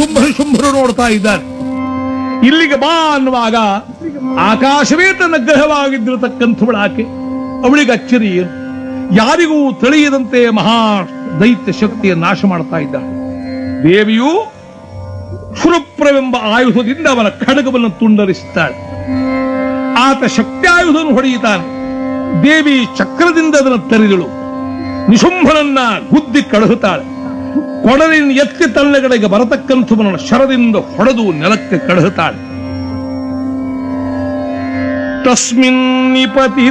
ಶುಂಭ ಶುಂಭರು ನೋಡ್ತಾ ಇದ್ದಾರೆ ಇಲ್ಲಿಗೆ ಬಾ ಅನ್ನುವಾಗ ಆಕಾಶವೇ ತನ್ನ ಗ್ರಹವಾಗಿದ್ದಿರತಕ್ಕಂಥವಳು ಆಕೆ ಅವಳಿಗೆ ಅಚ್ಚರಿ ಏನು ಯಾರಿಗೂ ತಿಳಿಯದಂತೆ ಮಹಾ ದೈತ್ಯ ಶಕ್ತಿಯ ನಾಶ ಮಾಡ್ತಾ ಇದ್ದಾಳೆ ದೇವಿಯು ಕ್ಷುರಪ್ರವೆಂಬ ಆಯುಧದಿಂದ ಅವನ ಖಡ್ಗವನ್ನು ತುಂಡರಿಸುತ್ತಾಳೆ ಆತ ಶಕ್ತ್ಯಾಯುಧವನ್ನು ಹೊಡೆಯುತ್ತಾನೆ ದೇವಿ ಚಕ್ರದಿಂದ ಅದನ್ನು ತರಿದಳು ನಿಶುಂಭನನ್ನ ಗುದ್ದಿ ಕಳುಹುತ್ತಾಳೆ ಕೊಡಲಿನ ಎತ್ತಿ ತಳ್ಳೆಗಡೆಗೆ ಬರತಕ್ಕಂಥವನನ್ನು ಶರದಿಂದ ಹೊಡೆದು ನೆಲಕ್ಕೆ ಕಳುಹುತ್ತಾಳೆ ತಸ್ಮಿನ್ ನಿಪತಿ